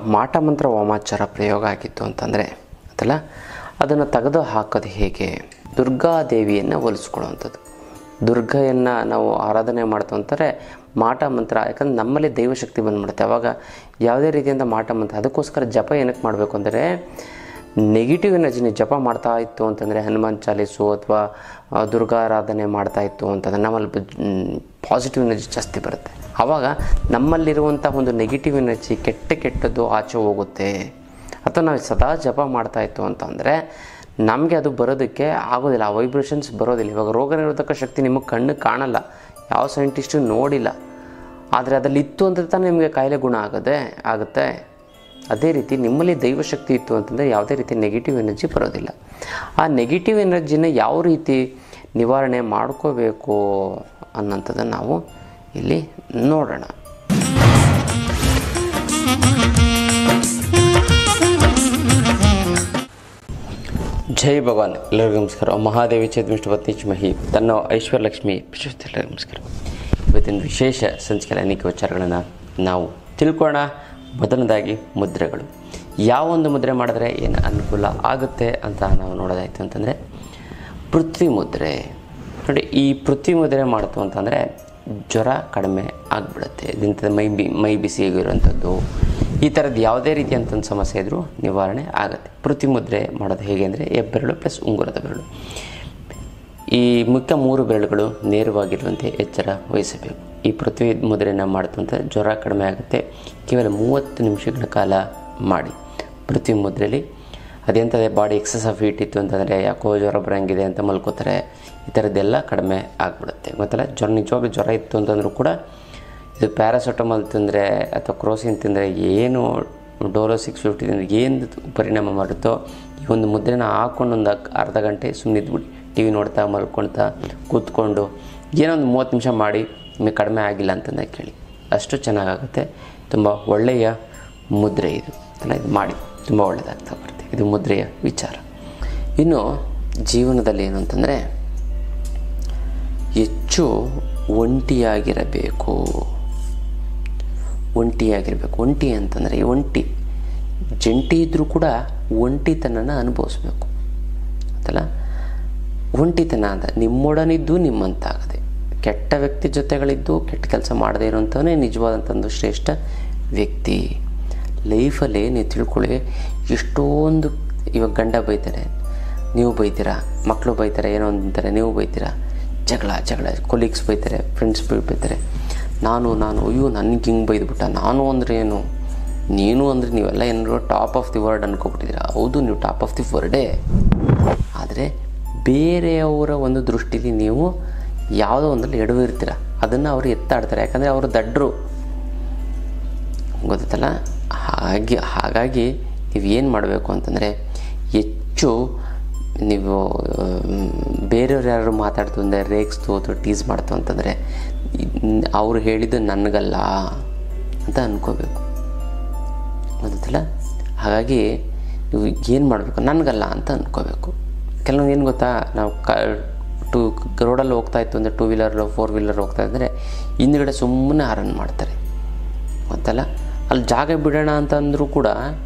ಮಾಟ ಮಂತ್ರ ವಾಮಾಚಾರ ಪ್ರಯೋಗ ಆಗಿತ್ತು ಅಂತಂದರೆ ಅದಲ್ಲ ಅದನ್ನು ತೆಗೆದು ಹಾಕೋದು ಹೇಗೆ ದುರ್ಗಾದೇವಿಯನ್ನು ಹೋಲಿಸ್ಕೊಳ್ಳುವಂಥದ್ದು ದುರ್ಗೆಯನ್ನು ನಾವು ಆರಾಧನೆ ಮಾಡ್ತು ಅಂತಾರೆ ಮಾಟ ಮಂತ್ರ ಯಾಕಂದ್ರೆ ನಮ್ಮಲ್ಲಿ ದೈವಶಕ್ತಿ ಬಂದ್ಬಿಡುತ್ತೆ ಅವಾಗ ಯಾವುದೇ ರೀತಿಯಿಂದ ಮಾಟ ಮಂತ್ರ ಅದಕ್ಕೋಸ್ಕರ ಜಪ ಏನಕ್ಕೆ ಮಾಡಬೇಕು ಅಂದರೆ ನೆಗೆಟಿವ್ ಎನರ್ಜಿ ನೀವು ಜಪ ಮಾಡ್ತಾ ಇತ್ತು ಅಂತಂದರೆ ಹನುಮಾನ್ ಚಾಲೀಸು ಅಥವಾ ದುರ್ಗಾರಾಧನೆ ಮಾಡ್ತಾ ಇತ್ತು ಅಂತಂದರೆ ನಮ್ಮಲ್ಲಿ ಪಾಸಿಟಿವ್ ಎನರ್ಜಿ ಜಾಸ್ತಿ ಬರುತ್ತೆ ಆವಾಗ ನಮ್ಮಲ್ಲಿರುವಂಥ ಒಂದು ನೆಗೆಟಿವ್ ಎನರ್ಜಿ ಕೆಟ್ಟ ಕೆಟ್ಟದ್ದು ಆಚೆ ಹೋಗುತ್ತೆ ಅಥವಾ ನಾವು ಸದಾ ಜಪ ಮಾಡ್ತಾ ಇತ್ತು ಅಂತಂದರೆ ನಮಗೆ ಅದು ಬರೋದಕ್ಕೆ ಆಗೋದಿಲ್ಲ ಆ ವೈಬ್ರೇಷನ್ಸ್ ಬರೋದಿಲ್ಲ ಇವಾಗ ರೋಗ ನಿರೋಧಕ ಶಕ್ತಿ ನಿಮಗೆ ಕಣ್ಣು ಕಾಣಲ್ಲ ಯಾವ ಸೈಂಟಿಸ್ಟು ನೋಡಿಲ್ಲ ಆದರೆ ಅದ್ರಲ್ಲಿ ಇತ್ತು ಅಂತ ತಾನೇ ನಿಮಗೆ ಕಾಯಿಲೆ ಗುಣ ಆಗದೆ ಆಗುತ್ತೆ ಅದೇ ರೀತಿ ನಿಮ್ಮಲ್ಲಿ ದೈವಶಕ್ತಿ ಇತ್ತು ಅಂತಂದರೆ ಯಾವುದೇ ರೀತಿ ನೆಗೆಟಿವ್ ಎನರ್ಜಿ ಬರೋದಿಲ್ಲ ಆ ನೆಗೆಟಿವ್ ಎನರ್ಜಿನ ಯಾವ ರೀತಿ ನಿವಾರಣೆ ಮಾಡ್ಕೋಬೇಕು ಅನ್ನೋಂಥದ್ದನ್ನು ನಾವು ಇಲ್ಲಿ ನೋಡೋಣ ಜೈ ಭಗವಾನ್ ಎಲ್ಲರಿಗೂ ನಮಸ್ಕಾರ ಮಹಾದೇವಿ ಚೇತಮಿಷ್ಟಪತ್ನಿ ಮಹಿ ತನ್ನ ಐಶ್ವರ್ಯಲಕ್ಷ್ಮಿ ವಿಶ್ವಸ್ಥ ಎಲ್ಲರಿಗೂ ನಮಸ್ಕಾರ ಇವತ್ತಿನ ವಿಶೇಷ ಸಂಚಿಕೆಯ ಅನೇಕ ವಿಚಾರಗಳನ್ನು ನಾವು ತಿಳ್ಕೊಳ್ಳೋಣ ಮೊದಲನೇದಾಗಿ ಮುದ್ರೆಗಳು ಯಾವ ಒಂದು ಮುದ್ರೆ ಮಾಡಿದ್ರೆ ಏನು ಅನುಕೂಲ ಆಗುತ್ತೆ ಅಂತ ನಾವು ನೋಡೋದಾಯ್ತು ಅಂತಂದರೆ ಪೃಥ್ವಿ ಮುದ್ರೆ ನೋಡಿ ಈ ಪೃಥ್ವಿ ಮುದ್ರೆ ಮಾಡ್ತು ಅಂತಂದರೆ ಜ್ವರ ಕಡಿಮೆ ಆಗಿಬಿಡುತ್ತೆ ಇದಿಂಥದ್ದು ಮೈ ಬಿ ಮೈ ಬಿಸಿ ಆಗಿರುವಂಥದ್ದು ಈ ಥರದ್ದು ಯಾವುದೇ ರೀತಿಯಂಥ ಸಮಸ್ಯೆ ಇದ್ದರೂ ನಿವಾರಣೆ ಆಗುತ್ತೆ ಪೃಥ್ವಿ ಮುದ್ರೆ ಮಾಡೋದು ಹೇಗೆ ಅಂದರೆ ಹೆಬ್ಬೆರಳು ಪ್ಲಸ್ ಉಂಗುರದ ಬೆರಳು ಈ ಮುಖ್ಯ ಮೂರು ಬೆರಳುಗಳು ನೇರವಾಗಿರುವಂತೆ ಎಚ್ಚರ ವಹಿಸಬೇಕು ಈ ಪೃಥ್ವಿ ಮುದ್ರೆಯನ್ನು ಮಾಡ್ತಂತ ಜ್ವರ ಕಡಿಮೆ ಆಗುತ್ತೆ ಕೇವಲ ಮೂವತ್ತು ನಿಮಿಷಗಳ ಕಾಲ ಮಾಡಿ ಪೃಥ್ವಿ ಮುದ್ರೆಯಲ್ಲಿ ಅದೆಂಥದೇ ಬಾಡಿ ಎಕ್ಸಸ್ ಆಫ್ ಹೀಟ್ ಇತ್ತು ಅಂತಂದರೆ ಯಾಕೋ ಜ್ವರ ಬರೋಂಗಿದೆ ಅಂತ ಮಲ್ಕೋತಾರೆ ಈ ಥರದ್ದೆಲ್ಲ ಕಡಿಮೆ ಆಗಿಬಿಡುತ್ತೆ ಗೊತ್ತಲ್ಲ ಜ್ವರ ನಿಜವಾಗ್ಲೂ ಜ್ವರ ಇತ್ತು ಅಂತಂದರೂ ಕೂಡ ಇದು ಪ್ಯಾರಾಸೆಟಮಾಲ್ ತಿಂದರೆ ಅಥವಾ ಕ್ರೋಸಿನ್ ತಿಂದರೆ ಏನು ಡೋಲೋ ಸಿಕ್ಸ್ ಫಿಫ್ಟಿ ತಿಂದರೆ ಏನು ಪರಿಣಾಮ ಮಾಡುತ್ತೋ ಈ ಒಂದು ಮುದ್ರೆನ ಹಾಕ್ಕೊಂಡು ಒಂದು ಅರ್ಧ ಗಂಟೆ ಸುಮ್ಮನೆ ಇದ್ಬಿಡಿ ಟಿ ವಿ ನೋಡ್ತಾ ಮಲ್ಕೊಳ್ತಾ ಕೂತ್ಕೊಂಡು ಏನೋ ಒಂದು ಮೂವತ್ತು ನಿಮಿಷ ಮಾಡಿ ನಿಮಗೆ ಕಡಿಮೆ ಆಗಿಲ್ಲ ಅಂತಂದ ಕೇಳಿ ಅಷ್ಟು ಚೆನ್ನಾಗಾಗುತ್ತೆ ತುಂಬ ಒಳ್ಳೆಯ ಮುದ್ರೆ ಇದು ಅದನ್ನು ಇದು ಮಾಡಿ ತುಂಬ ಒಳ್ಳೆಯದಾಗ್ತಾ ಬರುತ್ತೆ ಇದು ಮುದ್ರೆಯ ವಿಚಾರ ಇನ್ನು ಜೀವನದಲ್ಲಿ ಏನು ಅಂತಂದರೆ ಹೆಚ್ಚು ಒಂಟಿಯಾಗಿರಬೇಕು ಒಂಟಿಯಾಗಿರಬೇಕು ಒಂಟಿ ಅಂತಂದರೆ ಈ ಒಂಟಿ ಜಂಟಿ ಇದ್ದರೂ ಕೂಡ ಒಂಟಿತನನ ಅನುಭವಿಸ್ಬೇಕು ಅದಲ್ಲ ಒಂಟಿತನ ಅಂತ ನಿಮ್ಮೊಡನಿದ್ದು ನಿಮ್ಮಂತಾಗದೆ ಕೆಟ್ಟ ವ್ಯಕ್ತಿ ಜೊತೆಗಳಿದ್ದು ಕೆಟ್ಟ ಕೆಲಸ ಮಾಡದೇ ಇರೋಂಥವನೇ ನಿಜವಾದಂಥ ಒಂದು ಶ್ರೇಷ್ಠ ವ್ಯಕ್ತಿ ಲೈಫಲ್ಲಿ ನೀವು ತಿಳ್ಕೊಳ್ಳಿ ಎಷ್ಟೊಂದು ಇವಾಗ ಗಂಡ ಬೈತಾರೆ ನೀವು ಬೈತೀರಾ ಮಕ್ಕಳು ಬೈತಾರೆ ಏನೋ ಅಂತಾರೆ ನೀವು ಬೈತೀರಾ ಜಗಳ ಜಗಳ ಕೊಲೀಗ್ಸ್ ಬೈತಾರೆ ಫ್ರೆಂಡ್ಸ್ ಬೈತಾರೆ ನಾನು ನಾನು ಅಯ್ಯೋ ನನಗೆ ಹಿಂಗೆ ಬೈದ್ಬಿಟ್ಟ ನಾನು ಅಂದರೆ ಏನು ನೀನು ಅಂದರೆ ನೀವೆಲ್ಲ ಏನಾದ್ರು ಟಾಪ್ ಆಫ್ ದಿ ವರ್ಡ್ ಅನ್ಕೊಬಿಟ್ಟಿದ್ದೀರಾ ಹೌದು ನೀವು ಟಾಪ್ ಆಫ್ ದಿ ವರ್ಡೇ ಆದರೆ ಬೇರೆಯವರ ಒಂದು ದೃಷ್ಟಿಲಿ ನೀವು ಯಾವುದೋ ಒಂದಲ್ಲಿ ಎಡವಿರ್ತೀರ ಅದನ್ನು ಅವರು ಎತ್ತಾಡ್ತಾರೆ ಯಾಕಂದರೆ ಅವರು ದಡ್ರು ಗೊತ್ತಲ್ಲ ಹಾಗೆ ಹಾಗಾಗಿ ನೀವು ಏನು ಮಾಡಬೇಕು ಅಂತಂದರೆ ಹೆಚ್ಚು ನೀವು ಬೇರೆಯವ್ರು ಯಾರು ಮಾತಾಡ್ತು ಅಂದರೆ ರೇಗಿಸ್ತು ಅಥವಾ ಟೀಸ್ ಮಾಡ್ತು ಅಂತಂದರೆ ಅವ್ರು ಹೇಳಿದ್ದು ನನಗಲ್ಲ ಅಂತ ಅಂದ್ಕೋಬೇಕು ಗೊತ್ತಲ್ಲ ಹಾಗಾಗಿ ನೀವು ಏನು ಮಾಡಬೇಕು ನನಗಲ್ಲ ಅಂತ ಅಂದ್ಕೋಬೇಕು ಕೆಲವೊಂದು ಏನು ಗೊತ್ತಾ ನಾವು ಕ ಟೂ ರೋಡಲ್ಲಿ ಹೋಗ್ತಾ ಇತ್ತು ಅಂದರೆ ಟೂ ವೀಲರ್ ಫೋರ್ ವೀಲರ್ ಹೋಗ್ತಾ ಇದ್ದರೆ ಹಿಂದ್ಗಡೆ ಸುಮ್ಮನೆ ಹಾರನ್ ಮಾಡ್ತಾರೆ ಗೊತ್ತಲ್ಲ ಅಲ್ಲಿ ಜಾಗ ಬಿಡೋಣ ಅಂತಂದರೂ ಕೂಡ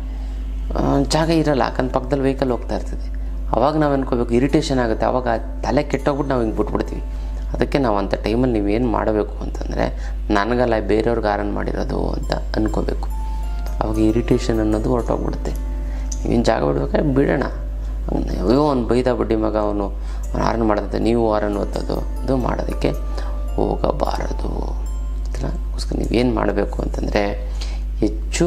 ಜಾಗ ಇರಲ್ಲ ಯಾಕಂದ್ರೆ ಪಕ್ಕದಲ್ಲಿ ವೆಹಿಕಲ್ ಹೋಗ್ತಾ ಇರ್ತದೆ ಅವಾಗ ನಾವು ಅನ್ಕೋಬೇಕು ಇರಿಟೇಷನ್ ಆಗುತ್ತೆ ಅವಾಗ ತಲೆ ಕೆಟ್ಟೋಗ್ಬಿಟ್ಟು ನಾವು ಹಿಂಗೆ ಬಿಟ್ಬಿಡ್ತೀವಿ ಅದಕ್ಕೆ ನಾವು ಅಂಥ ಟೈಮಲ್ಲಿ ನೀವೇನು ಮಾಡಬೇಕು ಅಂತಂದರೆ ನನಗಲ್ಲ ಬೇರೆಯವ್ರಿಗೆ ಆರನ್ ಮಾಡಿರೋದು ಅಂತ ಅಂದ್ಕೋಬೇಕು ಅವಾಗ ಇರಿಟೇಷನ್ ಅನ್ನೋದು ಹೊರಟೋಗ್ಬಿಡುತ್ತೆ ನೀವೇನು ಜಾಗ ಬಿಡ್ಬೇಕಾದ್ರೆ ಬಿಡೋಣ ಅಯ್ಯೋ ಅವ್ನು ಬೈದ ಬಡ್ಡಿ ಮಗ ಅವನು ಅವನು ಆರನ್ ಮಾಡೋದಂತೆ ನೀವು ಆರನ್ ಓದೋದು ಅದು ಮಾಡೋದಕ್ಕೆ ಹೋಗಬಾರದು ಅದಕ್ಕೋಸ್ಕರ ನೀವೇನು ಮಾಡಬೇಕು ಅಂತಂದರೆ ಹೆಚ್ಚು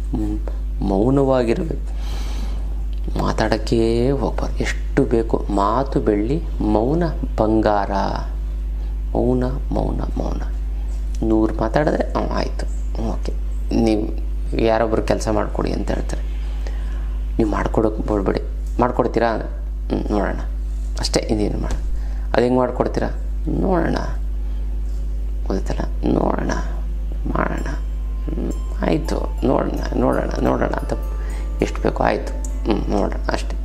ಮೌನವಾಗಿರಬೇಕು ಮಾತಾಡೋಕ್ಕೆ ಹೋಗ್ಬಾರ್ದು ಎಷ್ಟು ಬೇಕು ಮಾತು ಬೆಳ್ಳಿ ಮೌನ ಬಂಗಾರ ಮೌನ ಮೌನ ಮೌನ ನೂರು ಮಾತಾಡಿದ್ರೆ ಹ್ಞೂ ಆಯಿತು ಓಕೆ ನೀವು ಯಾರೊಬ್ಬರು ಕೆಲಸ ಮಾಡಿಕೊಡಿ ಅಂತ ಹೇಳ್ತಾರೆ ನೀವು ಮಾಡ್ಕೊಡೋಕೆ ಬೋಳ್ಬೇಡಿ ಮಾಡ್ಕೊಡ್ತೀರಾ ಹ್ಞೂ ನೋಡೋಣ ಅಷ್ಟೇ ಇನ್ನೇನು ಮಾಡ ಅದು ಹೆಂಗೆ ಮಾಡ್ಕೊಡ್ತೀರಾ ನೋಡೋಣ ಗೊತ್ತಲ್ಲ ನೋಡೋಣ ಮಾಡೋಣ ಆಯಿತು ನೋಡೋಣ ನೋಡೋಣ ನೋಡೋಣ ಅಂತ ಎಷ್ಟು ಬೇಕೋ ಆಯಿತು ಹ್ಞೂ ನೋಡೋಣ ಅಷ್ಟೇ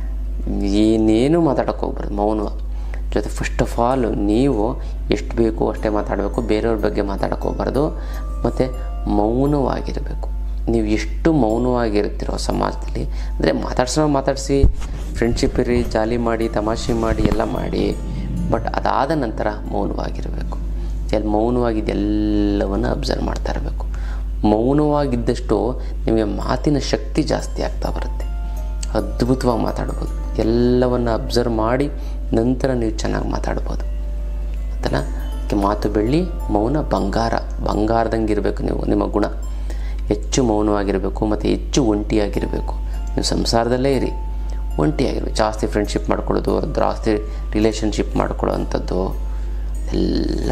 ಏನೇನು ಮಾತಾಡೋಕ್ಕೆ ಹೋಗ್ಬಾರ್ದು ಮೌನ ಜೊತೆ ಫಸ್ಟ್ ಆಫ್ ಆಲ್ ನೀವು ಎಷ್ಟು ಬೇಕು ಅಷ್ಟೇ ಮಾತಾಡಬೇಕು ಬೇರೆಯವ್ರ ಬಗ್ಗೆ ಮಾತಾಡೋಕ್ಕೆ ಹೋಗ್ಬಾರ್ದು ಮತ್ತು ಮೌನವಾಗಿರಬೇಕು ನೀವು ಎಷ್ಟು ಮೌನವಾಗಿರ್ತೀರೋ ಸಮಾಜದಲ್ಲಿ ಅಂದರೆ ಮಾತಾಡ್ಸೋ ಮಾತಾಡಿಸಿ ಫ್ರೆಂಡ್ಶಿಪ್ ಇರಿ ಜಾಲಿ ಮಾಡಿ ತಮಾಷೆ ಮಾಡಿ ಎಲ್ಲ ಮಾಡಿ ಬಟ್ ಅದಾದ ನಂತರ ಮೌನವಾಗಿರಬೇಕು ಎಲ್ಲಿ ಮೌನವಾಗಿದ್ದು ಎಲ್ಲವನ್ನು ಅಬ್ಸರ್ವ್ ಮಾಡ್ತಾ ಇರಬೇಕು ಮೌನವಾಗಿದ್ದಷ್ಟು ನಿಮಗೆ ಮಾತಿನ ಶಕ್ತಿ ಜಾಸ್ತಿ ಆಗ್ತಾ ಬರುತ್ತೆ ಅದ್ಭುತವಾಗಿ ಮಾತಾಡ್ಬೋದು ಎಲ್ಲವನ್ನು ಅಬ್ಸರ್ವ್ ಮಾಡಿ ನಂತರ ನೀವು ಚೆನ್ನಾಗಿ ಮಾತಾಡ್ಬೋದು ಆಯ್ತಲ್ಲ ಅದಕ್ಕೆ ಮಾತು ಬೆಳ್ಳಿ ಮೌನ ಬಂಗಾರ ಬಂಗಾರದಂಗೆ ಇರಬೇಕು ನೀವು ನಿಮ್ಮ ಗುಣ ಹೆಚ್ಚು ಮೌನವಾಗಿರಬೇಕು ಮತ್ತು ಹೆಚ್ಚು ಒಂಟಿಯಾಗಿರಬೇಕು ನೀವು ಸಂಸಾರದಲ್ಲೇ ಇರಿ ಒಂಟಿಯಾಗಿರ್ಬೇಕು ಜಾಸ್ತಿ ಫ್ರೆಂಡ್ಶಿಪ್ ಮಾಡ್ಕೊಳ್ಳೋದು ಜಾಸ್ತಿ ರಿಲೇಷನ್ಶಿಪ್ ಮಾಡ್ಕೊಳ್ಳೋ ಅಂಥದ್ದು ಎಲ್ಲ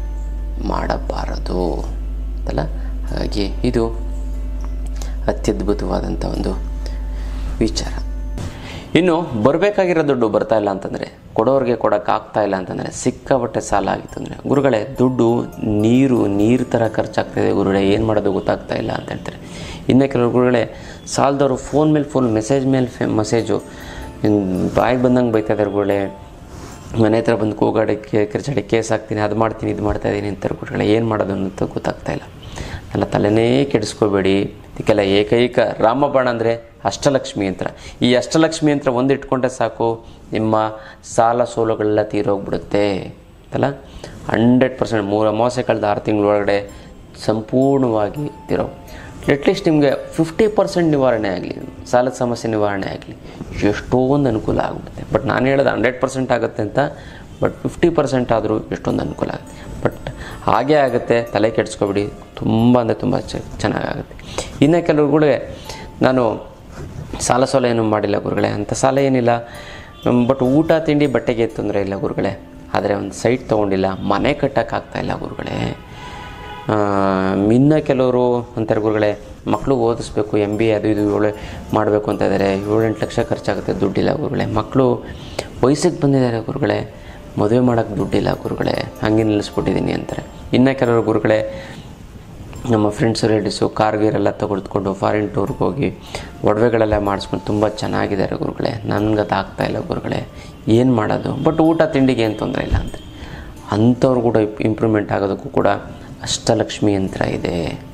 ಮಾಡಬಾರದು ಅಲ್ಲ ಹಾಗಾಗಿ ಇದು ಅತ್ಯದ್ಭುತವಾದಂಥ ಒಂದು ವಿಚಾರ ಇನ್ನು ಬರಬೇಕಾಗಿರೋ ದುಡ್ಡು ಬರ್ತಾ ಇಲ್ಲ ಅಂತಂದರೆ ಕೊಡೋರಿಗೆ ಕೊಡೋಕ್ಕಾಗ್ತಾ ಇಲ್ಲ ಅಂತಂದರೆ ಸಿಕ್ಕಾಪಟ್ಟೆ ಸಾಲ ಆಗಿತ್ತು ಅಂದರೆ ಗುರುಗಳೇ ದುಡ್ಡು ನೀರು ನೀರು ಥರ ಖರ್ಚಾಗ್ತಾಯಿದೆ ಗುರುಗಳೇ ಏನು ಮಾಡೋದು ಗೊತ್ತಾಗ್ತಾ ಇಲ್ಲ ಅಂತ ಹೇಳ್ತಾರೆ ಇನ್ನು ಕೆಲವರು ಗುರುಗಳೇ ಸಾಲದವರು ಫೋನ್ ಮೇಲೆ ಫೋನ್ ಮೆಸೇಜ್ ಮೇಲೆ ಫೆ ಮೆಸೇಜು ಬಾಯಿಗೆ ಬಂದಂಗೆ ಬೈತಾ ಇದ್ದಾರೆ ಗುರುಗಳೇ ಮನೆ ಹತ್ರ ಬಂದು ಕೂಗಾಡಕ್ಕೆ ಕಿರ್ಚಾಡಿ ಕೇಸ್ ಹಾಕ್ತೀನಿ ಅದು ಮಾಡ್ತೀನಿ ಇದು ಮಾಡ್ತಾ ಇದ್ದೀನಿ ಅಂತಾರೆ ಗುರುಗಳೇ ಏನು ಮಾಡೋದು ಅನ್ನೋದು ಗೊತ್ತಾಗ್ತಾ ಇಲ್ಲ ಎಲ್ಲ ತಲೆನೇ ಕೆಡಿಸ್ಕೋಬೇಡಿ ಇದಕ್ಕೆಲ್ಲ ಏಕೈಕ ರಾಮಬಾಣ ಅಂದರೆ ಅಷ್ಟಲಕ್ಷ್ಮಿ ಯಂತ್ರ ಈ ಅಷ್ಟಲಕ್ಷ್ಮಿ ಯಂತ್ರ ಒಂದು ಇಟ್ಕೊಂಡ್ರೆ ಸಾಕು ನಿಮ್ಮ ಸಾಲ ಸೋಲುಗಳೆಲ್ಲ ತೀರೋಗ್ಬಿಡುತ್ತೆ ಅಲ್ಲ ಹಂಡ್ರೆಡ್ ಪರ್ಸೆಂಟ್ ಮೂರು ಅಮಾವಾಸ್ಯೆ ಕಳೆದ ಆರು ತಿಂಗಳೊಳಗಡೆ ಸಂಪೂರ್ಣವಾಗಿ ತೀರೋ ಅಟ್ಲೀಸ್ಟ್ ನಿಮಗೆ ಫಿಫ್ಟಿ ಪರ್ಸೆಂಟ್ ನಿವಾರಣೆ ಆಗಲಿ ಸಾಲದ ಸಮಸ್ಯೆ ನಿವಾರಣೆ ಆಗಲಿ ಎಷ್ಟೊಂದು ಅನುಕೂಲ ಆಗುತ್ತೆ ಬಟ್ ನಾನು ಹೇಳೋದು ಹಂಡ್ರೆಡ್ ಪರ್ಸೆಂಟ್ ಆಗುತ್ತೆ ಅಂತ ಬಟ್ ಫಿಫ್ಟಿ ಪರ್ಸೆಂಟ್ ಆದರೂ ಎಷ್ಟೊಂದು ಅನುಕೂಲ ಆಗುತ್ತೆ ಬಟ್ ಹಾಗೇ ಆಗುತ್ತೆ ತಲೆ ಕೆಡಿಸ್ಕೊಬಿಡಿ ತುಂಬ ಅಂದರೆ ತುಂಬ ಚ ಚೆನ್ನಾಗಾಗುತ್ತೆ ಇನ್ನು ಕೆಲವುಗಳಿಗೆ ನಾನು ಸಾಲ ಸೋಲ ಏನೂ ಮಾಡಿಲ್ಲ ಗುರುಗಳೇ ಅಂಥ ಸಾಲ ಏನಿಲ್ಲ ಬಟ್ ಊಟ ತಿಂಡಿ ಬಟ್ಟೆಗೆ ತೊಂದರೆ ಇಲ್ಲ ಗುರುಗಳೇ ಆದರೆ ಒಂದು ಸೈಟ್ ತೊಗೊಂಡಿಲ್ಲ ಮನೆ ಕಟ್ಟೋಕ್ಕಾಗ್ತಾ ಇಲ್ಲ ಗುರುಗಳೇ ಇನ್ನು ಕೆಲವರು ಅಂತಾರೆ ಗುರುಗಳೇ ಮಕ್ಕಳು ಓದಿಸ್ಬೇಕು ಎಮ್ ಬಿ ಅದು ಇದು ಏಳು ಮಾಡಬೇಕು ಅಂತ ಇದ್ದಾರೆ ಏಳೆಂಟು ಲಕ್ಷ ಖರ್ಚಾಗುತ್ತೆ ದುಡ್ಡಿಲ್ಲ ಗುರುಗಳೇ ಮಕ್ಕಳು ವಯಸ್ಸಿಗೆ ಬಂದಿದ್ದಾರೆ ಗುರುಗಳೇ ಮದುವೆ ಮಾಡೋಕ್ಕೆ ದುಡ್ಡಿಲ್ಲ ಗುರುಗಳೇ ಹಂಗೆ ನಿಲ್ಲಿಸ್ಬಿಟ್ಟಿದ್ದೀನಿ ಅಂತಾರೆ ಇನ್ನು ಕೆಲವರು ಗುರುಗಳೇ ನಮ್ಮ ಫ್ರೆಂಡ್ಸ್ ರಿಲೇಟಿವ್ಸು ಕಾರ್ ಗೀರೆಲ್ಲ ತೆಗೆದುಕೊಂಡು ಫಾರಿನ್ ಟೂರ್ಗೆ ಹೋಗಿ ಒಡವೆಗಳೆಲ್ಲ ಮಾಡಿಸ್ಕೊಂಡು ತುಂಬ ಚೆನ್ನಾಗಿದ್ದಾರೆ ಗುರುಗಳೇ ನನಗೆ ಅದು ಆಗ್ತಾಯಿಲ್ಲ ಗುರುಗಳೇ ಏನು ಮಾಡೋದು ಬಟ್ ಊಟ ತಿಂಡಿಗೆ ಏನು ತೊಂದರೆ ಇಲ್ಲ ಅಂತ ಅಂಥವ್ರು ಕೂಡ ಇಂಪ್ರೂವ್ಮೆಂಟ್ ಆಗೋದಕ್ಕೂ ಕೂಡ ಅಷ್ಟಲಕ್ಷ್ಮಿ ಯಂತ್ರ ಇದೆ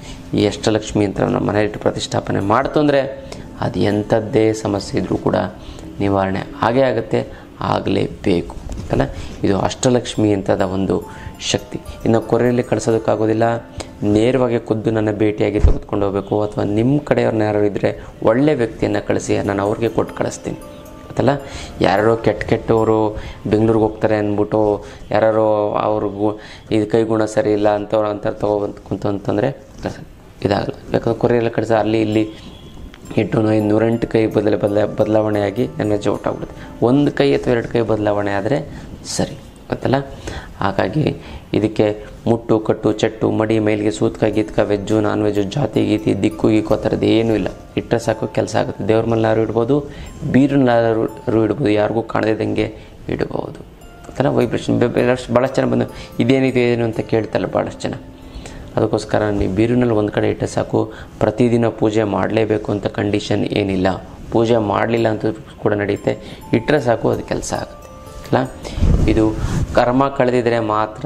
ಈ ಅಷ್ಟಲಕ್ಷ್ಮಿ ಯಂತ್ರವನ್ನು ಮನೆಯಲ್ಲಿಟ್ಟು ಪ್ರತಿಷ್ಠಾಪನೆ ಮಾಡ್ತು ಅಂದರೆ ಅದು ಎಂಥದ್ದೇ ಸಮಸ್ಯೆ ಇದ್ದರೂ ಕೂಡ ನಿವಾರಣೆ ಆಗೇ ಆಗುತ್ತೆ ಆಗಲೇಬೇಕು ಅಲ್ಲ ಇದು ಅಷ್ಟಲಕ್ಷ್ಮಿ ಅಂತದ ಒಂದು ಶಕ್ತಿ ಇನ್ನು ಕೊರೆಯಲ್ಲಿ ಕಳಿಸೋದಕ್ಕಾಗೋದಿಲ್ಲ ನೇರವಾಗಿ ಖುದ್ದು ನನ್ನ ಭೇಟಿಯಾಗಿ ತೆಗೆದುಕೊಂಡು ಹೋಗಬೇಕು ಅಥವಾ ನಿಮ್ಮ ಕಡೆಯವ್ರನ್ನ ಯಾರು ಇದ್ದರೆ ಒಳ್ಳೆಯ ವ್ಯಕ್ತಿಯನ್ನು ಕಳಿಸಿ ನಾನು ಅವ್ರಿಗೆ ಕೊಟ್ಟು ಕಳಿಸ್ತೀನಿ ಗೊತ್ತಲ್ಲ ಯಾರೋ ಕೆಟ್ಟ ಕೆಟ್ಟವರು ಬೆಂಗಳೂರಿಗೆ ಹೋಗ್ತಾರೆ ಅಂದ್ಬಿಟ್ಟು ಯಾರೋ ಅವ್ರಿಗೂ ಇದು ಕೈಗುಣ ಸರಿ ಇಲ್ಲ ಅಂಥವ್ರು ಅಂತಾರೆ ತೊಗೊಬಂದು ಕುಂತು ಅಂತಂದರೆ ಇದಾಗಲ್ಲ ಯಾಕಂದ್ರೆ ಕೊರಿಯೆಲ್ಲ ಕಳಿಸ ಅಲ್ಲಿ ಇಲ್ಲಿ ಇಟ್ಟು ನೂರೆಂಟು ಕೈ ಬದಲ ಬದಲ ಬದಲಾವಣೆಯಾಗಿ ನನ್ನ ಜೋಟ್ ಆಗ್ಬಿಡುತ್ತೆ ಒಂದು ಕೈ ಅಥವಾ ಎರಡು ಕೈ ಬದಲಾವಣೆ ಆದರೆ ಸರಿ ಗೊತ್ತಲ್ಲ ಹಾಗಾಗಿ ಇದಕ್ಕೆ ಮುಟ್ಟು ಕಟ್ಟು ಚಟ್ಟು ಮಡಿ ಮೈಲಿಗೆ ಸೂತ್ಕ ಗೀತ್ಕ ವೆಜ್ಜು ನಾನ್ ವೆಜ್ಜು ಜಾತಿ ಗೀತಿ ದಿಕ್ಕು ಗೀಕು ಆ ಥರದ್ದು ಏನೂ ಇಲ್ಲ ಇಟ್ಟರೆ ಸಾಕು ಕೆಲಸ ಆಗುತ್ತೆ ದೇವ್ರ ಮನೆಲಾರು ಇಡ್ಬೋದು ಬೀರನ್ನಾರು ಇಡ್ಬೋದು ಯಾರಿಗೂ ಕಾಣದಿದ್ದಂಗೆ ಇಡ್ಬೋದು ಆ ಥರ ವೈಬ್ರೇಷನ್ ಭಾಳಷ್ಟು ಜನ ಬಂದು ಇದೇನಿದೆ ಏನು ಅಂತ ಕೇಳ್ತಾರಲ್ಲ ಭಾಳಷ್ಟು ಜನ ಅದಕ್ಕೋಸ್ಕರ ನೀವು ಬೀರಿನಲ್ಲಿ ಒಂದು ಕಡೆ ಇಟ್ಟರೆ ಸಾಕು ಪ್ರತಿದಿನ ಪೂಜೆ ಮಾಡಲೇಬೇಕು ಅಂತ ಕಂಡೀಷನ್ ಏನಿಲ್ಲ ಪೂಜೆ ಮಾಡಲಿಲ್ಲ ಅಂತ ಕೂಡ ನಡೆಯುತ್ತೆ ಇಟ್ಟರೆ ಸಾಕು ಅದು ಕೆಲಸ ಆಗುತ್ತೆ ಅಲ್ಲ ಇದು ಕರ್ಮ ಕಳೆದಿದ್ರೆ ಮಾತ್ರ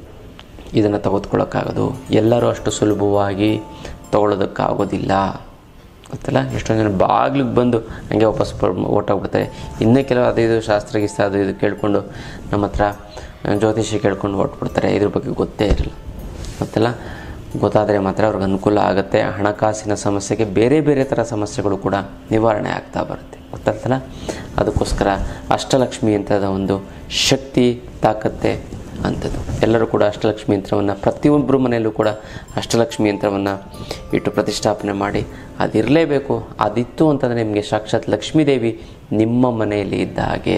ಇದನ್ನು ತೆಗೆದುಕೊಳ್ಳೋಕ್ಕಾಗೋದು ಎಲ್ಲರೂ ಅಷ್ಟು ಸುಲಭವಾಗಿ ತೊಗೊಳೋದಕ್ಕಾಗೋದಿಲ್ಲ ಗೊತ್ತಲ್ಲ ಎಷ್ಟೊಂದು ಜನ ಬಾಗಿಲಿಗೆ ಬಂದು ಹಂಗೆ ವಾಪಸ್ ಹೊರ್ಟೋಗ್ಬಿಡ್ತಾರೆ ಇನ್ನೂ ಕೆಲವು ಅದು ಇದು ಶಾಸ್ತ್ರ ಗೀಸ್ತ್ರ ಅದು ಇದು ಕೇಳಿಕೊಂಡು ನಮ್ಮ ಹತ್ರ ಜ್ಯೋತಿಷಿ ಕೇಳ್ಕೊಂಡು ಹೊರಟ್ಬಿಡ್ತಾರೆ ಇದ್ರ ಬಗ್ಗೆ ಗೊತ್ತೇ ಇರಲ್ಲ ಗೊತ್ತಲ್ಲ ಗೊತ್ತಾದರೆ ಮಾತ್ರ ಅವ್ರಿಗೆ ಅನುಕೂಲ ಆಗುತ್ತೆ ಹಣಕಾಸಿನ ಸಮಸ್ಯೆಗೆ ಬೇರೆ ಬೇರೆ ಥರ ಸಮಸ್ಯೆಗಳು ಕೂಡ ನಿವಾರಣೆ ಆಗ್ತಾ ಬರುತ್ತೆ ಗೊತ್ತಾಗ್ತಲ್ಲ ಅದಕ್ಕೋಸ್ಕರ ಅಷ್ಟಲಕ್ಷ್ಮಿ ಅಂತದ ಒಂದು ಶಕ್ತಿ ತಾಕತ್ತೆ ಅಂಥದ್ದು ಎಲ್ಲರೂ ಕೂಡ ಅಷ್ಟಲಕ್ಷ್ಮಿ ಯಂತ್ರವನ್ನು ಪ್ರತಿಯೊಬ್ಬರ ಮನೆಯಲ್ಲೂ ಕೂಡ ಅಷ್ಟಲಕ್ಷ್ಮಿ ಯಂತ್ರವನ್ನು ಇಟ್ಟು ಪ್ರತಿಷ್ಠಾಪನೆ ಮಾಡಿ ಅದಿರಲೇಬೇಕು ಅದಿತ್ತು ಅಂತಂದರೆ ನಿಮಗೆ ಸಾಕ್ಷಾತ್ ಲಕ್ಷ್ಮೀದೇವಿ ನಿಮ್ಮ ಮನೆಯಲ್ಲಿ ಇದ್ದ ಹಾಗೆ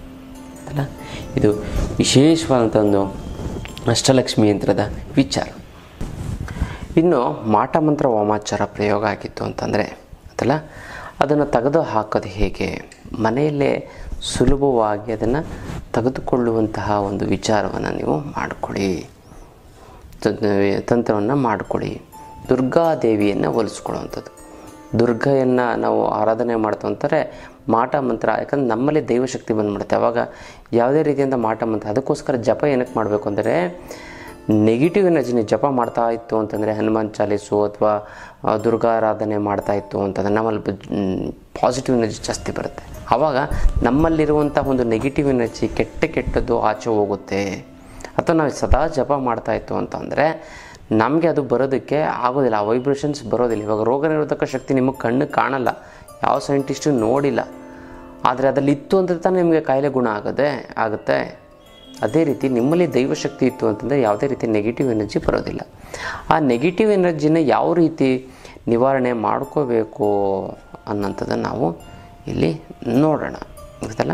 ಅಲ್ಲ ಇದು ವಿಶೇಷವಾದಂಥ ಒಂದು ಅಷ್ಟಲಕ್ಷ್ಮಿ ಯಂತ್ರದ ವಿಚಾರ ಇನ್ನು ಮಾಟ ಮಂತ್ರ ವಾಮಾಚಾರ ಪ್ರಯೋಗ ಆಗಿತ್ತು ಅಂತಂದರೆ ಅದಲ್ಲ ಅದನ್ನು ತೆಗೆದು ಹಾಕೋದು ಹೇಗೆ ಮನೆಯಲ್ಲೇ ಸುಲಭವಾಗಿ ಅದನ್ನು ತೆಗೆದುಕೊಳ್ಳುವಂತಹ ಒಂದು ವಿಚಾರವನ್ನು ನೀವು ಮಾಡಿಕೊಳ್ಳಿ ತಂತ್ರವನ್ನು ಮಾಡಿಕೊಳ್ಳಿ ದುರ್ಗಾದೇವಿಯನ್ನು ಹೋಲಿಸ್ಕೊಳ್ಳುವಂಥದ್ದು ದುರ್ಗೆಯನ್ನು ನಾವು ಆರಾಧನೆ ಮಾಡ್ತು ಅಂತಾರೆ ಮಾಟ ಮಂತ್ರ ಯಾಕಂದ್ರೆ ನಮ್ಮಲ್ಲಿ ದೈವಶಕ್ತಿ ಬಂದ್ಬಿಡುತ್ತೆ ಅವಾಗ ಯಾವುದೇ ರೀತಿಯಿಂದ ಮಾಟ ಮಂತ್ರ ಅದಕ್ಕೋಸ್ಕರ ಜಪ ಏನಕ್ಕೆ ಮಾಡಬೇಕು ಅಂದರೆ ನೆಗೆಟಿವ್ ಎನರ್ಜಿನ ಜಪ ಮಾಡ್ತಾ ಇತ್ತು ಅಂತಂದರೆ ಹನುಮಾನ್ ಚಾಲೀಸು ಅಥವಾ ದುರ್ಗಾರಾಧನೆ ಮಾಡ್ತಾ ಇತ್ತು ಅಂತಂದರೆ ನಮ್ಮಲ್ಲಿ ಪಾಸಿಟಿವ್ ಎನರ್ಜಿ ಜಾಸ್ತಿ ಬರುತ್ತೆ ಆವಾಗ ನಮ್ಮಲ್ಲಿರುವಂಥ ಒಂದು ನೆಗೆಟಿವ್ ಎನರ್ಜಿ ಕೆಟ್ಟ ಕೆಟ್ಟದ್ದು ಆಚೆ ಹೋಗುತ್ತೆ ಅಥವಾ ನಾವು ಸದಾ ಜಪ ಮಾಡ್ತಾ ಇತ್ತು ಅಂತಂದರೆ ನಮಗೆ ಅದು ಬರೋದಕ್ಕೆ ಆಗೋದಿಲ್ಲ ಆ ವೈಬ್ರೇಷನ್ಸ್ ಬರೋದಿಲ್ಲ ಇವಾಗ ರೋಗ ನಿರೋಧಕ ಶಕ್ತಿ ನಿಮಗೆ ಕಣ್ಣು ಕಾಣಲ್ಲ ಯಾವ ಸೈಂಟಿಸ್ಟು ನೋಡಿಲ್ಲ ಆದರೆ ಅದ್ರಲ್ಲಿ ಇತ್ತು ಅಂತ ತಾನೇ ನಿಮಗೆ ಕಾಯಿಲೆ ಗುಣ ಆಗದೆ ಆಗುತ್ತೆ ಅದೇ ರೀತಿ ನಿಮ್ಮಲ್ಲಿ ದೈವಶಕ್ತಿ ಇತ್ತು ಅಂತಂದರೆ ಯಾವುದೇ ರೀತಿ ನೆಗೆಟಿವ್ ಎನರ್ಜಿ ಬರೋದಿಲ್ಲ ಆ ನೆಗೆಟಿವ್ ಎನರ್ಜಿನ ಯಾವ ರೀತಿ ನಿವಾರಣೆ ಮಾಡ್ಕೋಬೇಕು ಅನ್ನೋಂಥದ್ದನ್ನು ನಾವು ಇಲ್ಲಿ ನೋಡೋಣ ಗೊತ್ತಲ್ಲ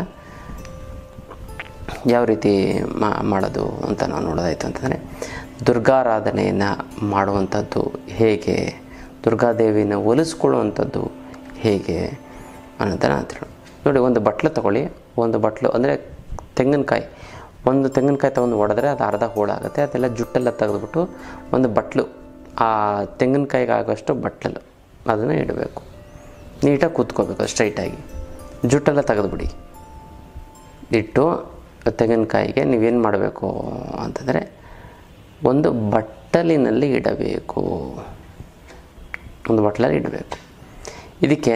ಯಾವ ರೀತಿ ಮಾಡೋದು ಅಂತ ನಾವು ನೋಡೋದಾಯಿತು ಅಂತಂದರೆ ದುರ್ಗಾರಾಧನೆಯನ್ನು ಮಾಡುವಂಥದ್ದು ಹೇಗೆ ದುರ್ಗಾದೇವಿನ ಒಲಿಸ್ಕೊಳ್ಳುವಂಥದ್ದು ಹೇಗೆ ಅನ್ನೋದನ್ನು ಅಂತ ನೋಡಿ ಒಂದು ಬಟ್ಲು ತಗೊಳ್ಳಿ ಒಂದು ಬಟ್ಲು ಅಂದರೆ ತೆಂಗಿನಕಾಯಿ ಒಂದು ತೆಂಗಿನಕಾಯಿ ತೊಗೊಂಡು ಹೊಡೆದ್ರೆ ಅದು ಅರ್ಧ ಹೋಳಾಗುತ್ತೆ ಅದೆಲ್ಲ ಜುಟ್ಟೆಲ್ಲ ತೆಗೆದುಬಿಟ್ಟು ಒಂದು ಬಟ್ಲು ಆ ತೆಂಗಿನಕಾಯಿಗೆ ಆಗೋಷ್ಟು ಬಟ್ಲಲ್ಲಿ ಅದನ್ನು ಇಡಬೇಕು ನೀಟಾಗಿ ಕೂತ್ಕೋಬೇಕು ಸ್ಟ್ರೈಟಾಗಿ ಜುಟ್ಟೆಲ್ಲ ತೆಗೆದುಬಿಡಿ ಇಟ್ಟು ತೆಂಗಿನಕಾಯಿಗೆ ನೀವೇನು ಮಾಡಬೇಕು ಅಂತಂದರೆ ಒಂದು ಬಟ್ಟಲಿನಲ್ಲಿ ಇಡಬೇಕು ಒಂದು ಬಟ್ಲಲ್ಲಿ ಇಡಬೇಕು ಇದಕ್ಕೆ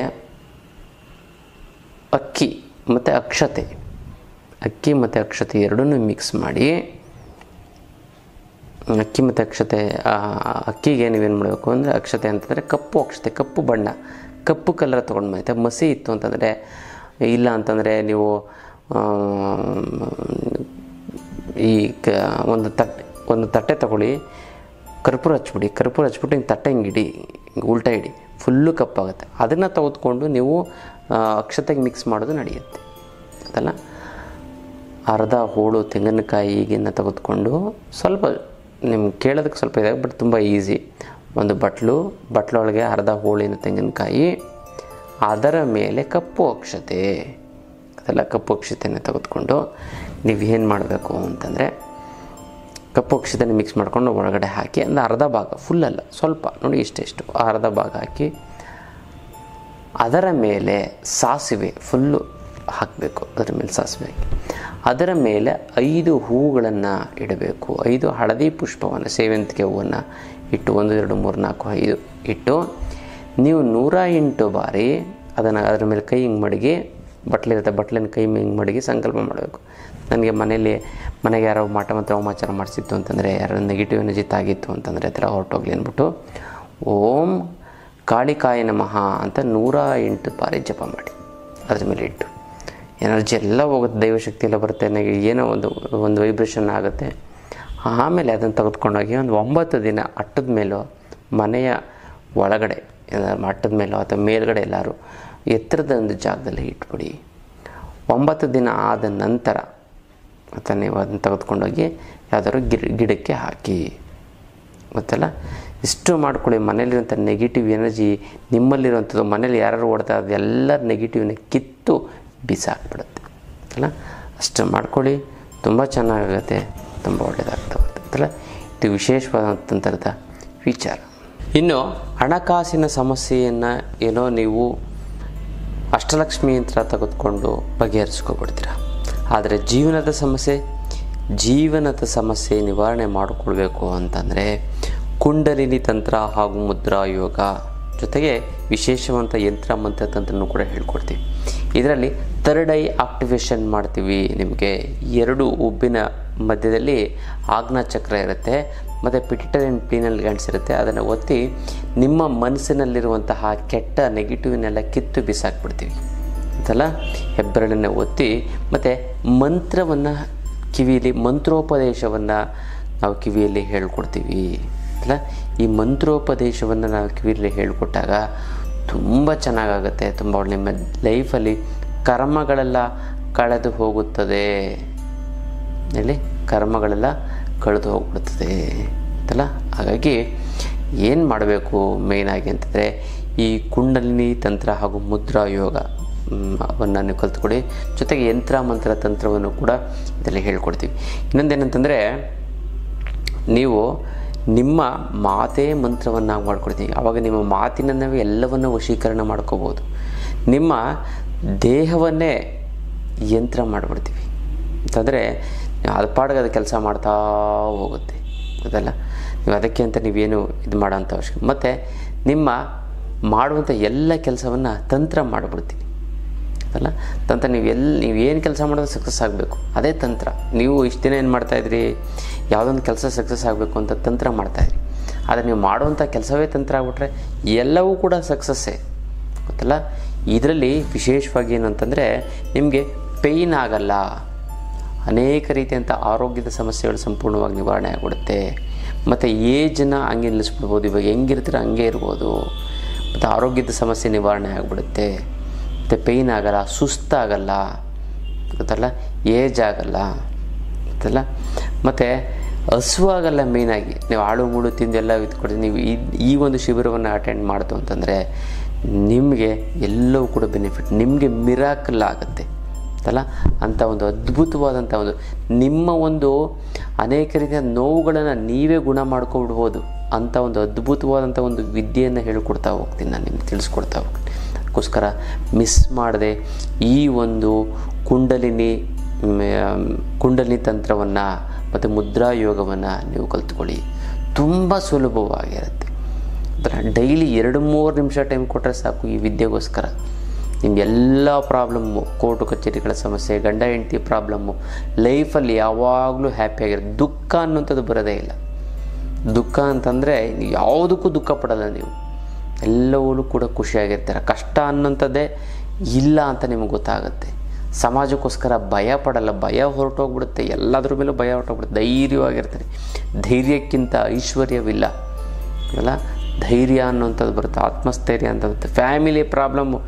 ಅಕ್ಕಿ ಮತ್ತು ಅಕ್ಷತೆ ಅಕ್ಕಿ ಮತ್ತು ಅಕ್ಷತೆ ಎರಡನ್ನೂ ಮಿಕ್ಸ್ ಮಾಡಿ ಅಕ್ಕಿ ಮತ್ತು ಅಕ್ಷತೆ ಅಕ್ಕಿಗೆ ನೀವೇನು ಮಾಡಬೇಕು ಅಂದರೆ ಅಕ್ಷತೆ ಅಂತಂದರೆ ಕಪ್ಪು ಅಕ್ಷತೆ ಕಪ್ಪು ಬಣ್ಣ ಕಪ್ಪು ಕಲರ್ ತೊಗೊಂಡು ಮತ್ತೆ ಮಸಿ ಇತ್ತು ಅಂತಂದರೆ ಇಲ್ಲ ಅಂತಂದರೆ ನೀವು ಈ ಕ ಒಂದು ತಟ್ಟೆ ಒಂದು ತಟ್ಟೆ ತಗೊಳ್ಳಿ ಕರ್ಪೂರ ಹಚ್ಬಿಡಿ ಕರ್ಪೂರ ಹಚ್ಬಿಟ್ಟು ಹಿಂಗೆ ತಟ್ಟೆ ಹಿಂಗೆ ಇಡಿ ಹಿಂಗೆ ಉಲ್ಟಾ ಇಡಿ ಫುಲ್ಲು ಕಪ್ಪಾಗುತ್ತೆ ಅದನ್ನು ತೆಗೆದುಕೊಂಡು ನೀವು ಅಕ್ಷತೆಗೆ ಮಿಕ್ಸ್ ಮಾಡೋದು ನಡೆಯುತ್ತೆ ಅದಲ್ಲ ಅರ್ಧ ಹೋಳು ತೆಂಗಿನಕಾಯಿಗಿನ್ನ ತೆಗೆದುಕೊಂಡು ಸ್ವಲ್ಪ ನಿಮ್ಗೆ ಕೇಳೋದಕ್ಕೆ ಸ್ವಲ್ಪ ಇದೆ ಬಟ್ ತುಂಬ ಈಸಿ ಒಂದು ಬಟ್ಲು ಬಟ್ಲೊಳಗೆ ಅರ್ಧ ಹೋಳಿನ ತೆಂಗಿನಕಾಯಿ ಅದರ ಮೇಲೆ ಕಪ್ಪು ಅಕ್ಷತೆ ಅದೆಲ್ಲ ಕಪ್ಪು ಅಕ್ಷತೆಯನ್ನು ತೆಗೆದುಕೊಂಡು ನೀವು ಏನು ಮಾಡಬೇಕು ಅಂತಂದರೆ ಕಪ್ಪು ಅಕ್ಷತೆನ ಮಿಕ್ಸ್ ಮಾಡ್ಕೊಂಡು ಒಳಗಡೆ ಹಾಕಿ ಒಂದು ಅರ್ಧ ಭಾಗ ಫುಲ್ಲಲ್ಲ ಸ್ವಲ್ಪ ನೋಡಿ ಇಷ್ಟೆಷ್ಟು ಅರ್ಧ ಭಾಗ ಹಾಕಿ ಅದರ ಮೇಲೆ ಸಾಸಿವೆ ಫುಲ್ಲು ಹಾಕಬೇಕು ಅದರ ಮೇಲೆ ಸಾಸಿವೆ ಹಾಕಿ ಅದರ ಮೇಲೆ ಐದು ಹೂಗಳನ್ನು ಇಡಬೇಕು ಐದು ಹಳದಿ ಪುಷ್ಪವನ್ನು ಸೇವಂತಿಗೆ ಹೂವನ್ನು ಇಟ್ಟು ಒಂದು ಎರಡು ಮೂರು ನಾಲ್ಕು ಐದು ಇಟ್ಟು ನೀವು ನೂರ ಎಂಟು ಬಾರಿ ಅದನ್ನು ಅದರ ಮೇಲೆ ಕೈ ಹಿಂಗೆ ಮಡಗಿ ಬಟ್ಲಿರುತ್ತೆ ಬಟ್ಲಿನ ಕೈ ಹಿಂಗೆ ಮಡಗಿ ಸಂಕಲ್ಪ ಮಾಡಬೇಕು ನನಗೆ ಮನೇಲಿ ಮನೆಗೆ ಯಾರೋ ಮಾಟ ಮತ್ತು ಹೋಮಾಚಾರ ಮಾಡಿಸಿತ್ತು ಅಂತಂದರೆ ಯಾರೋ ನೆಗೆಟಿವ್ ಎನರ್ಜಿ ತಾಗಿತ್ತು ಅಂತಂದರೆ ಹತ್ರ ಹೊರಟೋಗ್ಲಿ ಅಂದ್ಬಿಟ್ಟು ಓಂ ಕಾಳಿಕಾಯ ನಮಃ ಅಂತ ನೂರ ಎಂಟು ಬಾರಿ ಜಪ ಮಾಡಿ ಅದ್ರ ಮೇಲೆ ಇಟ್ಟು ಎನರ್ಜಿ ಎಲ್ಲ ಹೋಗುತ್ತೆ ದೈವಶಕ್ತಿ ಎಲ್ಲ ಬರುತ್ತೆ ನನಗೆ ಏನೋ ಒಂದು ಒಂದು ವೈಬ್ರೇಷನ್ ಆಗುತ್ತೆ ಆಮೇಲೆ ಅದನ್ನು ತೆಗೆದುಕೊಂಡೋಗಿ ಒಂದು ಒಂಬತ್ತು ದಿನ ಅಟ್ಟದ ಮೇಲೋ ಮನೆಯ ಒಳಗಡೆ ಅಟ್ಟದ ಮೇಲೋ ಅಥವಾ ಮೇಲ್ಗಡೆ ಎಲ್ಲರೂ ಎತ್ತರದ ಒಂದು ಜಾಗದಲ್ಲಿ ಇಟ್ಬಿಡಿ ಒಂಬತ್ತು ದಿನ ಆದ ನಂತರ ಮತ್ತು ನೀವು ಅದನ್ನು ತೆಗೆದುಕೊಂಡೋಗಿ ಯಾವುದಾದ್ರು ಗಿಡ ಗಿಡಕ್ಕೆ ಹಾಕಿ ಗೊತ್ತಲ್ಲ ಇಷ್ಟು ಮಾಡ್ಕೊಳ್ಳಿ ಮನೇಲಿರುವಂಥ ನೆಗೆಟಿವ್ ಎನರ್ಜಿ ನಿಮ್ಮಲ್ಲಿರುವಂಥದ್ದು ಮನೇಲಿ ಯಾರು ಓಡ್ತಾ ಇರೋದು ಎಲ್ಲರ ನೆಗೆಟಿವ್ನ ಕಿತ್ತು ಬಿಸಾಕ್ಬಿಡುತ್ತೆ ಅಲ್ಲ ಅಷ್ಟು ಮಾಡ್ಕೊಳ್ಳಿ ತುಂಬ ಚೆನ್ನಾಗಾಗುತ್ತೆ ತುಂಬ ಒಳ್ಳೆಯದಾಗ್ತಾ ಹೋಗ್ತದಲ್ಲ ಇದು ವಿಶೇಷವಾದಂಥರದ ವಿಚಾರ ಇನ್ನು ಹಣಕಾಸಿನ ಸಮಸ್ಯೆಯನ್ನು ಏನೋ ನೀವು ಅಷ್ಟಲಕ್ಷ್ಮಿ ಯಂತ್ರ ತೆಗೆದುಕೊಂಡು ಬಗೆಹರಿಸ್ಕೊಬಿಡ್ತೀರ ಆದರೆ ಜೀವನದ ಸಮಸ್ಯೆ ಜೀವನದ ಸಮಸ್ಯೆ ನಿವಾರಣೆ ಮಾಡಿಕೊಳ್ಬೇಕು ಅಂತಂದರೆ ಕುಂಡಲಿನಿ ತಂತ್ರ ಹಾಗೂ ಮುದ್ರಾ ಯೋಗ ಜೊತೆಗೆ ವಿಶೇಷವಂತ ಯಂತ್ರ ಮಂತ್ರ ತಂತ್ರನೂ ಕೂಡ ಹೇಳ್ಕೊಡ್ತೀವಿ ಇದರಲ್ಲಿ ಥರ್ಡ್ ಐ ಆಕ್ಟಿವೇಶನ್ ಮಾಡ್ತೀವಿ ನಿಮಗೆ ಎರಡು ಉಬ್ಬಿನ ಮಧ್ಯದಲ್ಲಿ ಆಜ್ಞಾ ಚಕ್ರ ಇರುತ್ತೆ ಮತ್ತು ಪಿಟಿಟರಿನ್ ಪೀನಲ್ ಗ್ಯಾಂಡ್ಸ್ ಇರುತ್ತೆ ಅದನ್ನು ಒತ್ತಿ ನಿಮ್ಮ ಮನಸ್ಸಿನಲ್ಲಿರುವಂತಹ ಕೆಟ್ಟ ನೆಗೆಟಿವ್ನೆಲ್ಲ ಕಿತ್ತು ಬಿಸಾಕ್ಬಿಡ್ತೀವಿ ಅಂತಲ್ಲ ಹೆಬ್ಬೆರಳನ್ನು ಒತ್ತಿ ಮತ್ತು ಮಂತ್ರವನ್ನು ಕಿವಿಯಲ್ಲಿ ಮಂತ್ರೋಪದೇಶವನ್ನು ನಾವು ಕಿವಿಯಲ್ಲಿ ಹೇಳ್ಕೊಡ್ತೀವಿ ಅಲ್ಲ ಈ ಮಂತ್ರೋಪದೇಶವನ್ನು ನಾವು ಕಿವಿಯಲ್ಲಿ ಹೇಳಿಕೊಟ್ಟಾಗ ತುಂಬ ಚೆನ್ನಾಗಾಗುತ್ತೆ ತುಂಬ ಒಳ್ಳೆ ನಿಮ್ಮ ಲೈಫಲ್ಲಿ ಕರ್ಮಗಳೆಲ್ಲ ಕಳೆದು ಹೋಗುತ್ತದೆ ಹೇಳಿ ಕರ್ಮಗಳೆಲ್ಲ ಕಳೆದು ಹೋಗ್ಬಿಡ್ತದೆ ಅಂತಲ್ಲ ಹಾಗಾಗಿ ಏನು ಮಾಡಬೇಕು ಮೇಯ್ನಾಗಿ ಅಂತಂದರೆ ಈ ಕುಂಡಲಿನಿ ತಂತ್ರ ಹಾಗೂ ಮುದ್ರಾ ಯೋಗ ಅವನ್ನು ನೀವು ಕಲ್ತ್ಕೊಡಿ ಜೊತೆಗೆ ಯಂತ್ರ ಮಂತ್ರ ತಂತ್ರವನ್ನು ಕೂಡ ಇದರಲ್ಲಿ ಹೇಳ್ಕೊಡ್ತೀವಿ ಇನ್ನೊಂದೇನಂತಂದರೆ ನೀವು ನಿಮ್ಮ ಮಾತೇ ಮಂತ್ರವನ್ನು ಮಾಡ್ಕೊಡ್ತೀವಿ ಆವಾಗ ನಿಮ್ಮ ಮಾತಿನಲ್ಲೇ ಎಲ್ಲವನ್ನು ವಶೀಕರಣ ಮಾಡ್ಕೋಬೋದು ನಿಮ್ಮ ದೇಹವನ್ನೇ ಯಂತ್ರ ಮಾಡಿಬಿಡ್ತೀವಿ ಅಂತಂದರೆ ಅದು ಪಾಡಿಗೆ ಅದು ಕೆಲಸ ಮಾಡ್ತಾ ಹೋಗುತ್ತೆ ಅದಲ್ಲ ನೀವು ಅದಕ್ಕೆ ಅಂತ ನೀವೇನು ಇದು ಮಾಡೋಂಥ ಅವಶ್ಯಕ ಮತ್ತು ನಿಮ್ಮ ಮಾಡುವಂಥ ಎಲ್ಲ ಕೆಲಸವನ್ನು ತಂತ್ರ ಮಾಡಿಬಿಡ್ತೀನಿ ಅದಲ್ಲ ತಂತ್ರ ನೀವು ಎಲ್ಲಿ ನೀವು ಏನು ಕೆಲಸ ಮಾಡೋದು ಸಕ್ಸಸ್ ಆಗಬೇಕು ಅದೇ ತಂತ್ರ ನೀವು ಇಷ್ಟು ದಿನ ಏನು ಮಾಡ್ತಾಯಿದ್ರಿ ಯಾವುದೊಂದು ಕೆಲಸ ಸಕ್ಸಸ್ ಆಗಬೇಕು ಅಂತ ತಂತ್ರ ಮಾಡ್ತಾಯಿದ್ರಿ ಆದರೆ ನೀವು ಮಾಡುವಂಥ ಕೆಲಸವೇ ತಂತ್ರ ಆಗ್ಬಿಟ್ರೆ ಎಲ್ಲವೂ ಕೂಡ ಸಕ್ಸಸ್ಸೇ ಗೊತ್ತಲ್ಲ ಇದರಲ್ಲಿ ವಿಶೇಷವಾಗಿ ಏನಂತಂದರೆ ನಿಮಗೆ ಪೇಯ್ನ್ ಆಗಲ್ಲ ಅನೇಕ ರೀತಿಯಂಥ ಆರೋಗ್ಯದ ಸಮಸ್ಯೆಗಳು ಸಂಪೂರ್ಣವಾಗಿ ನಿವಾರಣೆ ಆಗಿಬಿಡುತ್ತೆ ಮತ್ತು ಏಜನ್ನ ಹಂಗೆ ನಿಲ್ಲಿಸ್ಬಿಡ್ಬೋದು ಇವಾಗ ಹೆಂಗಿರ್ತೀರ ಹಂಗೆ ಇರ್ಬೋದು ಮತ್ತು ಆರೋಗ್ಯದ ಸಮಸ್ಯೆ ನಿವಾರಣೆ ಆಗಿಬಿಡುತ್ತೆ ಮತ್ತು ಪೇಯ್ನ್ ಆಗಲ್ಲ ಸುಸ್ತಾಗಲ್ಲ ಗೊತ್ತಲ್ಲ ಏಜ್ ಆಗಲ್ಲ ಗೊತ್ತಲ್ಲ ಮತ್ತು ಹಸುವಾಗಲ್ಲ ಮೇಯ್ನಾಗಿ ನೀವು ಆಳು ಮೂಳು ತಿಂದು ಎಲ್ಲ ಇದ್ಕೊಡ್ತೀವಿ ನೀವು ಈ ಈ ಒಂದು ಶಿಬಿರವನ್ನು ಅಟೆಂಡ್ ಮಾಡ್ತು ಅಂತಂದರೆ ನಿಮಗೆ ಎಲ್ಲವೂ ಕೂಡ ಬೆನಿಫಿಟ್ ನಿಮಗೆ ಮಿರಾಕಲ್ ಆಗುತ್ತೆ ಅಲ್ಲ ಅಂಥ ಒಂದು ಅದ್ಭುತವಾದಂಥ ಒಂದು ನಿಮ್ಮ ಒಂದು ಅನೇಕ ರೀತಿಯ ನೋವುಗಳನ್ನು ನೀವೇ ಗುಣ ಮಾಡ್ಕೊಬಿಡ್ಬೋದು ಅಂಥ ಒಂದು ಅದ್ಭುತವಾದಂಥ ಒಂದು ವಿದ್ಯೆಯನ್ನು ಹೇಳ್ಕೊಡ್ತಾ ಹೋಗ್ತೀನಿ ನಾನು ನಿಮ್ಗೆ ತಿಳಿಸ್ಕೊಡ್ತಾ ಹೋಗ್ತೀನಿ ಅದಕ್ಕೋಸ್ಕರ ಮಿಸ್ ಮಾಡದೆ ಈ ಒಂದು ಕುಂಡಲಿನಿ ಮ್, ಕುಂಡಲಿನಿ ತಂತ್ರವನ್ನು ಮತ್ತು ಮುದ್ರಾ ಯೋಗವನ್ನು ನೀವು ಕಲ್ತ್ಕೊಳ್ಳಿ ತುಂಬ ಸುಲಭವಾಗಿರುತ್ತೆ ಅದರ ಡೈಲಿ ಎರಡು ಮೂರು ನಿಮಿಷ ಟೈಮ್ ಕೊಟ್ಟರೆ ಸಾಕು ಈ ವಿದ್ಯೆಗೋಸ್ಕರ ನಿಮ್ಮ ಎಲ್ಲ ಪ್ರಾಬ್ಲಮ್ಮು ಕೋರ್ಟು ಕಚೇರಿಗಳ ಸಮಸ್ಯೆ ಗಂಡ ಹೆಂಡತಿ ಪ್ರಾಬ್ಲಮ್ಮು ಲೈಫಲ್ಲಿ ಯಾವಾಗಲೂ ಹ್ಯಾಪಿಯಾಗಿರುತ್ತೆ ದುಃಖ ಅನ್ನೋಂಥದ್ದು ಬರೋದೇ ಇಲ್ಲ ದುಃಖ ಅಂತಂದರೆ ಯಾವುದಕ್ಕೂ ದುಃಖ ಪಡಲ್ಲ ನೀವು ಎಲ್ಲವೂ ಕೂಡ ಖುಷಿಯಾಗಿರ್ತಾರೆ ಕಷ್ಟ ಅನ್ನೋಂಥದ್ದೇ ಇಲ್ಲ ಅಂತ ನಿಮಗೆ ಗೊತ್ತಾಗುತ್ತೆ ಸಮಾಜಕ್ಕೋಸ್ಕರ ಭಯ ಪಡಲ್ಲ ಭಯ ಹೊರಟೋಗ್ಬಿಡುತ್ತೆ ಎಲ್ಲದ್ರ ಮೇಲೂ ಭಯ ಹೊರಟೋಗ್ಬಿಡುತ್ತೆ ಧೈರ್ಯವಾಗಿರ್ತಾರೆ ಧೈರ್ಯಕ್ಕಿಂತ ಐಶ್ವರ್ಯವಿಲ್ಲ ಅಲ್ಲ ಧೈರ್ಯ ಅನ್ನೋಂಥದ್ದು ಬರುತ್ತೆ ಆತ್ಮಸ್ಥೈರ್ಯ ಅಂತ ಬರುತ್ತೆ ಫ್ಯಾಮಿಲಿ ಪ್ರಾಬ್ಲಮ್ಮು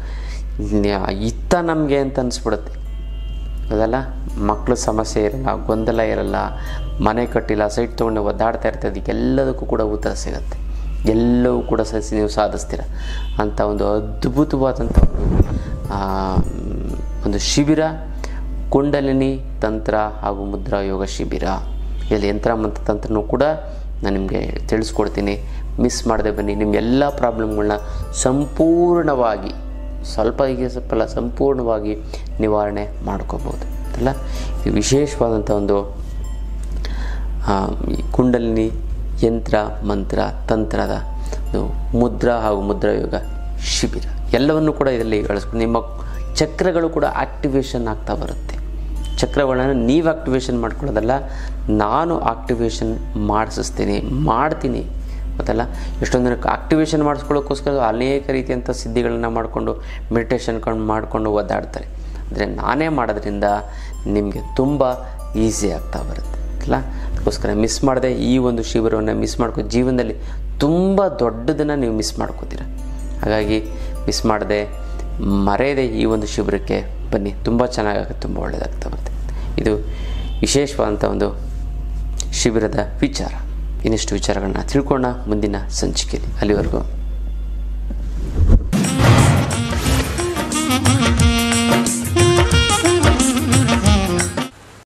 ಇತ್ತ ನಮಗೆ ಅಂತ ಅನಿಸ್ಬಿಡುತ್ತೆ ಅದಲ್ಲ ಮಕ್ಕಳ ಸಮಸ್ಯೆ ಇರಲ್ಲ ಗೊಂದಲ ಇರಲ್ಲ ಮನೆ ಕಟ್ಟಿಲ್ಲ ಸೈಟ್ ತೊಗೊಂಡು ಒದ್ದಾಡ್ತಾ ಇರ್ತದೆ ಇದಕ್ಕೆಲ್ಲದಕ್ಕೂ ಕೂಡ ಉತ್ತರ ಸಿಗುತ್ತೆ ಎಲ್ಲವೂ ಕೂಡ ಸಸಿ ನೀವು ಸಾಧಿಸ್ತೀರ ಅಂಥ ಒಂದು ಅದ್ಭುತವಾದಂಥ ಒಂದು ಆ, ಒಂದು ಶಿಬಿರ ಕುಂಡಲಿನಿ ತಂತ್ರ ಹಾಗೂ ಮುದ್ರಾ ಯೋಗ ಶಿಬಿರ ಇಲ್ಲಿ ಯಂತ್ರ ಮಂತ್ರ ತಂತ್ರನೂ ಕೂಡ ನಾನು ನಿಮಗೆ ತಿಳಿಸ್ಕೊಡ್ತೀನಿ ಮಿಸ್ ಮಾಡದೆ ಬನ್ನಿ ನಿಮ್ಮ ಎಲ್ಲ ಪ್ರಾಬ್ಲಮ್ಗಳನ್ನ ಸಂಪೂರ್ಣವಾಗಿ ಸ್ವಲ್ಪ ಹೀಗೆ ಸ್ವಲ್ಪ ಅಲ್ಲ ಸಂಪೂರ್ಣವಾಗಿ ನಿವಾರಣೆ ಮಾಡ್ಕೋಬೋದು ಅಲ್ಲ ಇದು ವಿಶೇಷವಾದಂಥ ಒಂದು ಆ, ಈ ಕುಂಡಲಿನಿ ಯಂತ್ರ ಮಂತ್ರ ತಂತ್ರದ ಒಂದು ಮುದ್ರಾ ಹಾಗೂ ಮುದ್ರಾ ಯೋಗ ಶಿಬಿರ ಎಲ್ಲವನ್ನು ಕೂಡ ಇದರಲ್ಲಿ ಗಳಿಸ್ಕೊಂಡು ನಿಮ್ಮ ಚಕ್ರಗಳು ಕೂಡ ಆಕ್ಟಿವೇಶನ್ ಆಗ್ತಾ ಬರುತ್ತೆ ಚಕ್ರಗಳನ್ನು ನೀವು ಆಕ್ಟಿವೇಶನ್ ಮಾಡ್ಕೊಳ್ಳೋದಲ್ಲ ನಾನು ಆಕ್ಟಿವೇಶನ್ ಮಾಡಿಸ್ತೀನಿ ಮಾಡ್ತೀನಿ ಗೊತ್ತಲ್ಲ ಎಷ್ಟೊಂದು ಜನಕ್ಕೆ ಆಕ್ಟಿವೇಶನ್ ಮಾಡಿಸ್ಕೊಳ್ಳೋಕ್ಕೋಸ್ಕರ ಅನೇಕ ರೀತಿಯಂಥ ಸಿದ್ಧಿಗಳನ್ನು ಮಾಡಿಕೊಂಡು ಮೆಡಿಟೇಷನ್ ಕೊಂಡು ಮಾಡಿಕೊಂಡು ಒದ್ದಾಡ್ತಾರೆ ಆದರೆ ನಾನೇ ಮಾಡೋದ್ರಿಂದ ನಿಮಗೆ ತುಂಬ ಈಸಿ ಆಗ್ತಾ ಬರುತ್ತೆ ಅಲ್ಲ ಅದಕ್ಕೋಸ್ಕರ ಮಿಸ್ ಮಾಡದೆ ಈ ಒಂದು ಶಿಬಿರವನ್ನು ಮಿಸ್ ಮಾಡ್ಕೊ ಜೀವನದಲ್ಲಿ ತುಂಬ ದೊಡ್ಡದನ್ನು ನೀವು ಮಿಸ್ ಮಾಡ್ಕೋತೀರ ಹಾಗಾಗಿ ಮಿಸ್ ಮಾಡದೆ ಮರೆಯದೆ ಈ ಒಂದು ಶಿಬಿರಕ್ಕೆ ಬನ್ನಿ ತುಂಬ ಚೆನ್ನಾಗಾಗುತ್ತೆ ತುಂಬ ಒಳ್ಳೆಯದಾಗ್ತಾ ಬರುತ್ತೆ ಇದು ವಿಶೇಷವಾದಂಥ ಒಂದು ಶಿಬಿರದ ವಿಚಾರ ಇನ್ನಿಷ್ಟು ವಿಚಾರಗಳನ್ನ ತಿಳ್ಕೊಳ್ಳೋಣ ಮುಂದಿನ ಸಂಚಿಕೆಯಲ್ಲಿ ಅಲ್ಲಿವರೆಗೂ